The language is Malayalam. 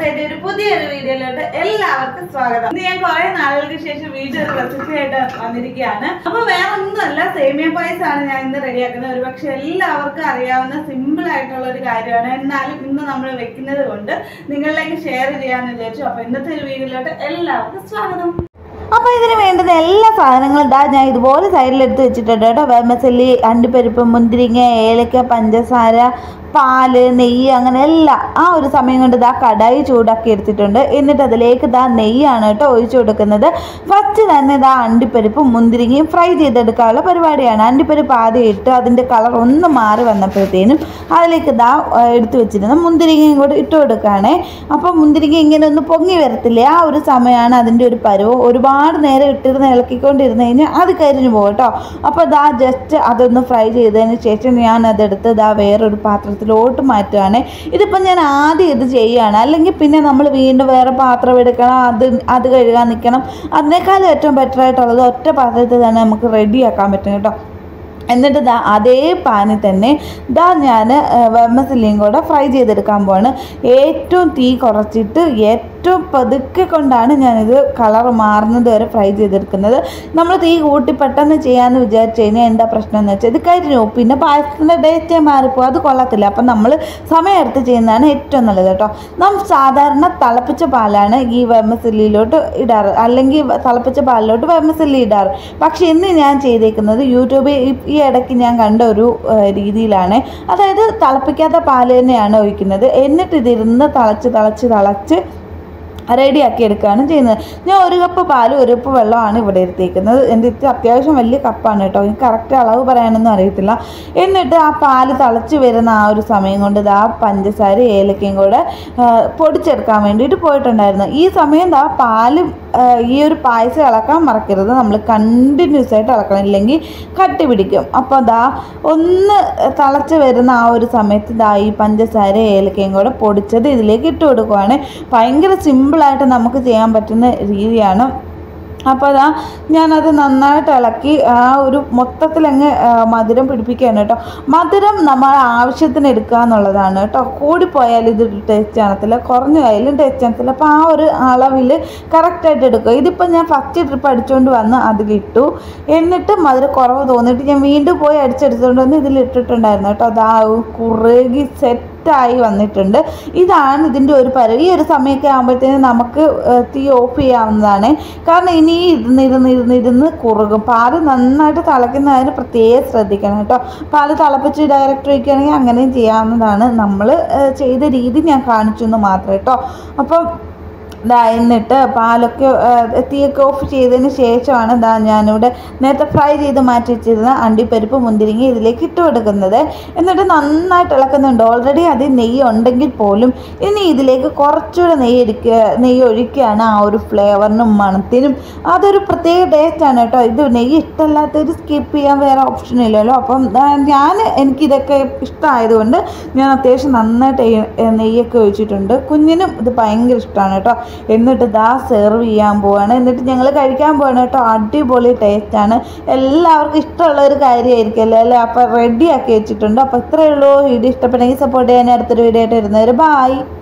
ഇന്നത്തെ എന്റെ ഒരു പുതിയൊരു വീഡിയോയിലോട്ട് എല്ലാവർക്കും സ്വാഗതം ഇന്ന് ഞാൻ കുറെ നാളുകൾക്ക് ശേഷം വീഡിയോ ഒരു റെസിപ്പി ആയിട്ട് വന്നിരിക്കുകയാണ് അപ്പൊ വേറെ ഒന്നുമല്ല സേമിയ പായസം ആണ് ഞാൻ ഇന്ന് റെഡിയാക്കുന്നത് ഒരു പക്ഷെ എല്ലാവർക്കും അറിയാവുന്ന സിമ്പിൾ ആയിട്ടുള്ള ഒരു കാര്യമാണ് എന്നാലും ഇന്ന് നമ്മൾ വെക്കുന്നത് കൊണ്ട് നിങ്ങളിലേക്ക് ഷെയർ ചെയ്യാന്ന് വിചാരിച്ചു അപ്പൊ ഇന്നത്തെ ഒരു വീഡിയോയിലോട്ട് എല്ലാവർക്കും സ്വാഗതം അപ്പോൾ ഇതിന് വേണ്ടുന്ന എല്ലാ സാധനങ്ങളും ഇതാ ഞാൻ ഇതുപോലെ സൈഡിലെടുത്ത് വെച്ചിട്ടുണ്ട് കേട്ടോ വേമസല്ലി അണ്ടിപ്പരിപ്പ് മുന്തിരിങ്ങ ഏലക്ക പഞ്ചസാര പാല് നെയ്യ് അങ്ങനെ എല്ലാം ആ ഒരു സമയം കൊണ്ട് ഇതാ കടായി ചൂടാക്കി എടുത്തിട്ടുണ്ട് എന്നിട്ട് അതിലേക്ക് ഇതാ നെയ്യാണ് കേട്ടോ ഒഴിച്ചു കൊടുക്കുന്നത് ഫസ്റ്റ് തന്നെ ഇതാ അണ്ടിപ്പരിപ്പും മുന്തിരിങ്ങയും ഫ്രൈ ചെയ്തെടുക്കാനുള്ള പരിപാടിയാണ് അണ്ടിപ്പരിപ്പ് ആദ്യം ഇട്ട് അതിൻ്റെ കളർ ഒന്ന് മാറി വന്നപ്പോഴത്തേനും അതിലേക്ക് ഇതാ ആ, എടുത്തു വെച്ചിരുന്ന മുന്തിരിങ്ങയും കൂടെ ഇട്ട് കൊടുക്കുകയാണേ അപ്പോൾ മുന്തിരിങ്ങ ഇങ്ങനെ ഒന്ന് പൊങ്ങി വരത്തില്ലേ ആ ഒരു സമയമാണ് അതിൻ്റെ ഒരു പരുവം ഒരുപാട് നേരം ഇട്ടിരുന്ന് ഇളക്കിക്കൊണ്ടിരുന്ന് കഴിഞ്ഞാൽ അത് കരിഞ്ഞു പോകും കേട്ടോ അപ്പോൾ ഇതാ ജസ്റ്റ് അതൊന്ന് ഫ്രൈ ചെയ്തതിന് ശേഷം ഞാൻ അതെടുത്ത് ഇതാ വേറൊരു പാത്രത്തിലോട്ട് മാറ്റുകയാണ് ഇതിപ്പോൾ ഞാൻ ആദ്യം ഇത് ചെയ്യുകയാണ് അല്ലെങ്കിൽ പിന്നെ നമ്മൾ വീണ്ടും വേറെ പാത്രം എടുക്കണം അത് അത് കഴുകാൻ നിൽക്കണം അതിനേക്കാളും ഏറ്റവും ബെറ്റർ ആയിട്ടുള്ളത് ഒറ്റ പാത്രത്തിൽ തന്നെ നമുക്ക് റെഡിയാക്കാൻ പറ്റും കേട്ടോ എന്നിട്ട് ദാ അതേ പാനിൽ തന്നെ ദാ ഞാൻ വെമ്മസില്ലിയും കൂടെ ഫ്രൈ ചെയ്തെടുക്കാൻ പോവാണ് ഏറ്റവും തീ കുറച്ചിട്ട് ഏറ്റവും പതുക്കെ കൊണ്ടാണ് ഞാനിത് കളർ മാറുന്നത് വരെ ഫ്രൈ ചെയ്തെടുക്കുന്നത് നമ്മൾ തീ കൂട്ടി പെട്ടെന്ന് ചെയ്യാമെന്ന് വിചാരിച്ചു കഴിഞ്ഞാൽ എന്താ പ്രശ്നം എന്ന് വെച്ചാൽ ഇത് കരിഞ്ഞു പോകും. പിന്നെ പായസത്തിൻ്റെ ടേസ്റ്റേ മാറിപ്പോകും അത് കൊള്ളത്തില്ല അപ്പം നമ്മൾ സമയമെടുത്ത് ചെയ്യുന്നതാണ് ഏറ്റവും നല്ലത് കേട്ടോ നാം സാധാരണ തിളപ്പിച്ച പാലാണ് ഈ വെമ്മസില്ലിയിലോട്ട് ഇടാറ് അല്ലെങ്കിൽ തിളപ്പിച്ച പാലിലോട്ട് വെമ്മസില്ലി ഇടാറ് പക്ഷെ ഇന്ന് ഞാൻ ചെയ്തേക്കുന്നത് യൂട്യൂബിൽ ഈ- ഈ ഇടയ്ക്ക് ഞാൻ കണ്ട ഒരു ആ, രീതിയിലാണ് അതായത് തിളപ്പിക്കാത്ത പാല് തന്നെയാണ് ഒഴിക്കുന്നത് എന്നിട്ട് ഇതിരുന്ന് തിളച്ച് തിളച്ച് തിളച്ച് റെഡിയാക്കി എടുക്കുകയാണ് ചെയ്യുന്നത് ഞാൻ ഒരു കപ്പ് പാലും ഒരു കപ്പ് വെള്ളമാണ് ഇവിടെ എടുത്തേക്കുന്നത് എൻ്റെ ഇത് അത്യാവശ്യം വലിയ കപ്പാണ് കേട്ടോ എനിക്ക് കറക്റ്റ് അളവ് പറയാനൊന്നും അറിയത്തില്ല എന്നിട്ട് ആ പാല് തിളച്ച് വരുന്ന ആ ഒരു സമയം കൊണ്ട് ഇത് ആ പഞ്ചസാര ഏലക്കയും കൂടെ ആ, പൊടിച്ചെടുക്കാൻ വേണ്ടിയിട്ട് പോയിട്ടുണ്ടായിരുന്നു ഈ സമയം ദാ പാല് ആ, ഈ ഒരു പായസം ഇളക്കാൻ മറക്കരുത് നമ്മൾ കണ്ടിന്യൂസ് ആയിട്ട് ഇളക്കണം ഇല്ലെങ്കിൽ കട്ടി പിടിക്കും അപ്പോൾ ദാ ഒന്ന് തിളച്ച് വരുന്ന ആ ഒരു സമയത്ത് ദാ ഈ പഞ്ചസാര ഏലക്കയും കൂടെ പൊടിച്ചത് ഇതിലേക്ക് ഇട്ട് കൊടുക്കുവാണ് ഭയങ്കര സിമ്പിളായിട്ട് നമുക്ക് ചെയ്യാൻ പറ്റുന്ന രീതിയാണ് അപ്പോൾ അതാ ഞാനത് നന്നായിട്ട് ഇളക്കി ആ ഒരു മൊത്തത്തിലങ്ങ് ആ, മധുരം പിടിപ്പിക്കുകയാണ് കേട്ടോ മധുരം നമ്മൾ ആവശ്യത്തിന് എടുക്കുക എന്നുള്ളതാണ് കേട്ടോ കൂടിപ്പോയാൽ ഇത് ടേസ്റ്റ് കാണത്തില്ല കുറഞ്ഞു പോയാലും ടേസ്റ്റ് കാണത്തില്ല അപ്പോൾ ആ ഒരു അളവിൽ കറക്റ്റായിട്ട് എടുക്കുക ഇതിപ്പോൾ ഞാൻ ഫസ്റ്റ് ട്രിപ്പ് അടിച്ചുകൊണ്ട് വന്ന് അതിലിട്ടു എന്നിട്ട് മധുരം കുറവ് തോന്നിയിട്ട് ഞാൻ വീണ്ടും പോയി അടിച്ചെടുത്തുകൊണ്ട് വന്ന് ഇതിലിട്ടിട്ടുണ്ടായിരുന്നു കേട്ടോ അതാ കുറുകി സെറ്റ് സെറ്റായി വന്നിട്ടുണ്ട് ഇതാണ് ഇതിൻ്റെ ഒരു പരവ് ഈ ഒരു സമയമൊക്കെ ആകുമ്പോഴത്തേനും നമുക്ക് ഏഹ്, തീ ഓഫ് ചെയ്യാവുന്നതാണ് കാരണം ഇനി ഇരുന്ന് ഇരുന്ന് ഇരുന്ന് ഇരുന്ന് കുറുകും പാല് നന്നായിട്ട് തിളയ്ക്കുന്നതിന് പ്രത്യേകം ശ്രദ്ധിക്കണം കേട്ടോ പാല് തിളപ്പിച്ച് ഡയറക്റ്റ് ഒഴിക്കുകയാണെങ്കിൽ അങ്ങനെയും ചെയ്യാവുന്നതാണ് നമ്മൾ ചെയ്ത രീതി ഞാൻ കാണിച്ചു എന്ന് മാത്രം കേട്ടോ അപ്പം ദാ എന്നിട്ട് പാലൊക്കെ ആ, തീയൊക്കെ ഓഫ് ചെയ്തതിന് ശേഷമാണ് ദാ ഞാനിവിടെ നേരത്തെ ഫ്രൈ ചെയ്ത് മാറ്റി വെച്ചിരുന്ന അണ്ടിപ്പരിപ്പ് മുന്തിരിങ്ങ ഇതിലേക്ക് ഇട്ട് കൊടുക്കുന്നത് എന്നിട്ട് നന്നായിട്ട് ഇളക്കുന്നുണ്ട് ഓൾറെഡി അതിൽ നെയ്യ് ഉണ്ടെങ്കിൽ പോലും ഇനി ഇതിലേക്ക് കുറച്ചുകൂടെ നെയ്യ് എടുക്കുക നെയ്യ് ഒഴിക്കുകയാണ് ആ ഒരു ഫ്ലേവറിനും മണത്തിനും അതൊരു പ്രത്യേക ടേസ്റ്റാണ് കേട്ടോ ഇത് നെയ്യ് ഇഷ്ടമല്ലാത്തവർ സ്കിപ്പ് ചെയ്യാൻ വേറെ ഓപ്ഷൻ ഇല്ലല്ലോ അപ്പം ദാ ഞാൻ എനിക്കിതൊക്കെ ഇഷ്ടമായതുകൊണ്ട് ഞാൻ അത്യാവശ്യം നന്നായിട്ട് ഈ നെയ്യൊക്കെ ഒഴിച്ചിട്ടുണ്ട് കുഞ്ഞിനും ഇത് ഭയങ്കര ഇഷ്ടമാണ് കേട്ടോ എന്നിട്ട് ദാ സെർവ് ചെയ്യാൻ പോവാണ് എന്നിട്ട് ഞങ്ങൾ കഴിക്കാൻ പോവാണ് കേട്ടോ അടിപൊളി ടേസ്റ്റാണ് എല്ലാവർക്കും ഇഷ്ടമുള്ള ഒരു കാര്യമായിരിക്കുമല്ലോ അല്ലേ അപ്പോൾ റെഡിയാക്കി വെച്ചിട്ടുണ്ട് അപ്പോൾ ഇത്രയേ ഉള്ളൂ വീഡിയോ ഇഷ്ടപ്പെട്ടെങ്കിൽ സപ്പോർട്ട് ചെയ്യാൻ അടുത്തൊരു വീഡിയോ ആയിട്ട് വരുന്നവർ ബായ്